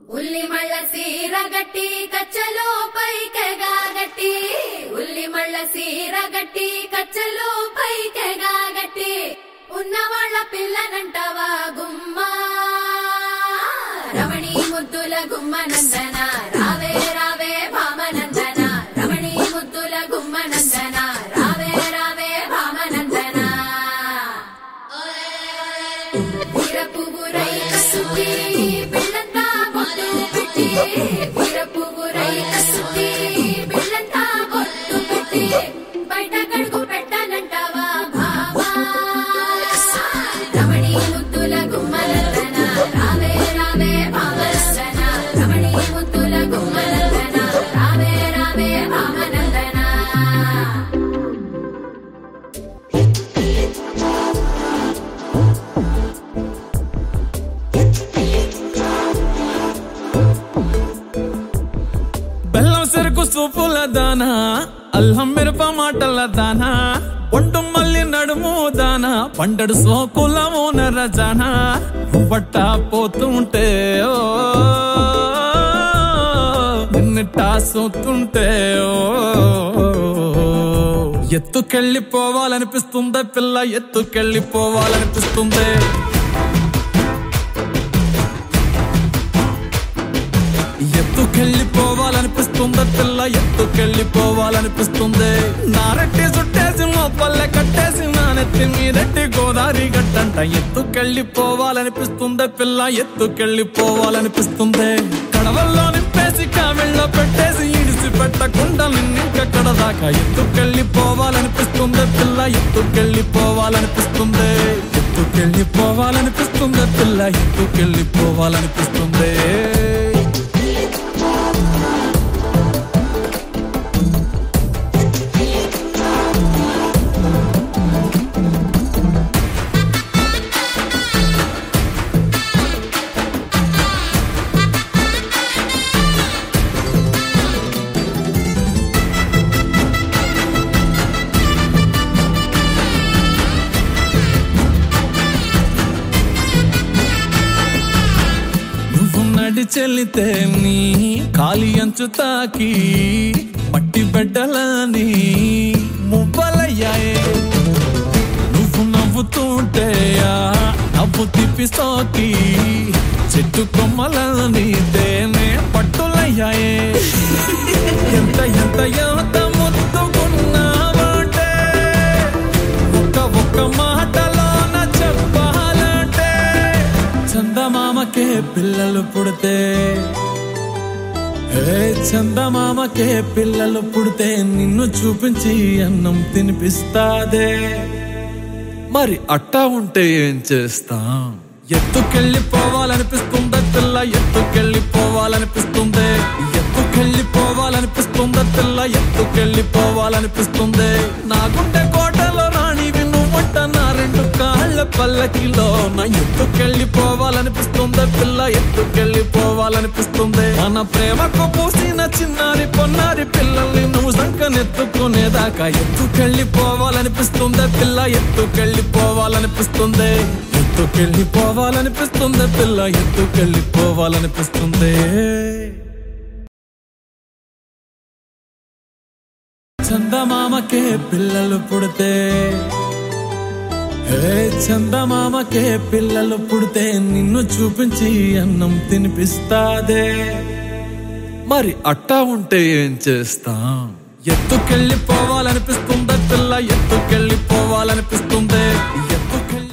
ఉల్లి మళ్ళ సీర గట్టి కచ్చలో పైకెగా గట్టి ఉల్లి మళ్ళ సీర గట్టి కచ్చలో పైకెగా గట్టి ఉన్నవాళ్ళ పిల్లనంటవా గుమ్మా రమణి ముద్దుల గుమ్మనందన రావే రావే భామనందన రమణి ముద్దుల గుమ్మనందన రావే రావే భామనందన వీరపుగురై కసుతి బిళ్ళంతా బొట్టు పెట్టి వీరపుగురై కసుతి బిళ్ళంతా బొట్టు పెట్టి బయట కడుగు పెట్టానంటావా భామా రమణి ముద్దుల గుమ్మలందన రావే రావే భామనందన రమణి ముద్దుల గుమ్మలందన రావే రావే భామనందన బెల్లం సెరుకు సూపుల దానా అల్లం మిరప మాటల దానా ఒంటు మల్లి నడుము దానా పండడు సోకులము నరజానా పట్ట పోతుంటే ఓ నిన్నటా సోతుంటే ఓ ఎత్తుకెళ్ళిపోవాలనిపిస్తుందే పిల్ల ఎత్తుకెళ్ళిపోవాలనిపిస్తుందే ఎత్తుకెళ్ళిపోవాలనిపిస్తుంది పిల్ల ఎత్తుకెళ్ళిపోవాలనిపిస్తుంది నారెట్టి చుట్టేసి మొప్పల్లె కట్టేసి నా నెత్తి మీదట్టి గోదావరి గట్టంట ఎత్తుకెళ్ళిపోవాలనిపిస్తుంది పిల్ల ఎత్తుకెళ్ళిపోవాలనిపిస్తుంది కడవల్లో నింపేసి కావిళ్ళలో పెట్టేసి ఇడిసి పెట్టకుండా నిన్నింకెక్కడ దాకా ఎత్తుకెళ్ళిపోవాలనిపిస్తుంది పిల్ల ఎత్తుకెళ్ళిపోవాలనిపిస్తుంది ఎత్తుకెళ్ళిపోవాలనిపిస్తుంది పిల్ల ఎత్తుకెళ్ళిపోవాలనిపిస్తుంది నువ్వు నడిచెల్లితే నీ కాలి అంచు తాకి మట్టి బిడ్డలని మువ్వలయ్యాయే నువ్వు నవ్వుతుంటే ఆ నవ్వు తిప్పి సోకి చెట్టు కొమ్మలని తేనే పట్టులయ్యాయే ఎంత ఎంత ఎంత ముద్దుకున్నావంటే ఒక్క ఒక్క మాటలోన చెప్పాలంటే చందమామకే పిల్లలు పుడితే ఏ చందమామకే పిల్లలు పుడితే నిన్ను చూపించి అన్నం తినిపిస్తాదే మరి అట్టా ఉంటే ఏం చేస్తాం ఎత్తుకెళ్ళిపోవాలనిపిస్తుందా పిల్ల ఎత్తుకెళ్ళిపోవాలనిపిస్తుంది ఎత్తుకెళ్ళిపోవాలనిపిస్తుందా పిల్ల ఎత్తుకెళ్ళిపోవాలనిపిస్తుంది నా గుండె కోటలో రాణివి నువ్వంట నా రెండు కాళ్ళ పల్లకిలో నా ఎత్తుకెళ్ళిపోవాలనిపిస్తుందా పిల్ల ఎత్తుకెళ్ళిపోవాలనిపిస్తుంది మన ప్రేమకు పూసిన చిన్నారి పొన్నారి పిల్లల్ని నువ్వు సంకనెత్తుకునేదాకా ఎత్తుకెళ్ళిపోవాలనిపిస్తుందా పిల్ల ఎత్తుకెళ్ళిపోవాలనిపిస్తుంది ఎత్తుకెళ్ళిపోవాలనిపిస్తుంది పిల్ల ఎత్తుకెళ్ళిపోవాలనిపిస్తుంది చందమామకే పిల్లలు పుడితే ఏ చందమామకే పిల్లలు పుడితే నిన్ను చూపించి అన్నం తినిపిస్తాదే మరి అట్టా ఉంటే ఏం చేస్తాం ఎత్తుకెళ్ళిపోవాలనిపిస్తుందా పిల్ల ఎత్తుకెళ్ళిపోవాలనిపిస్తుంది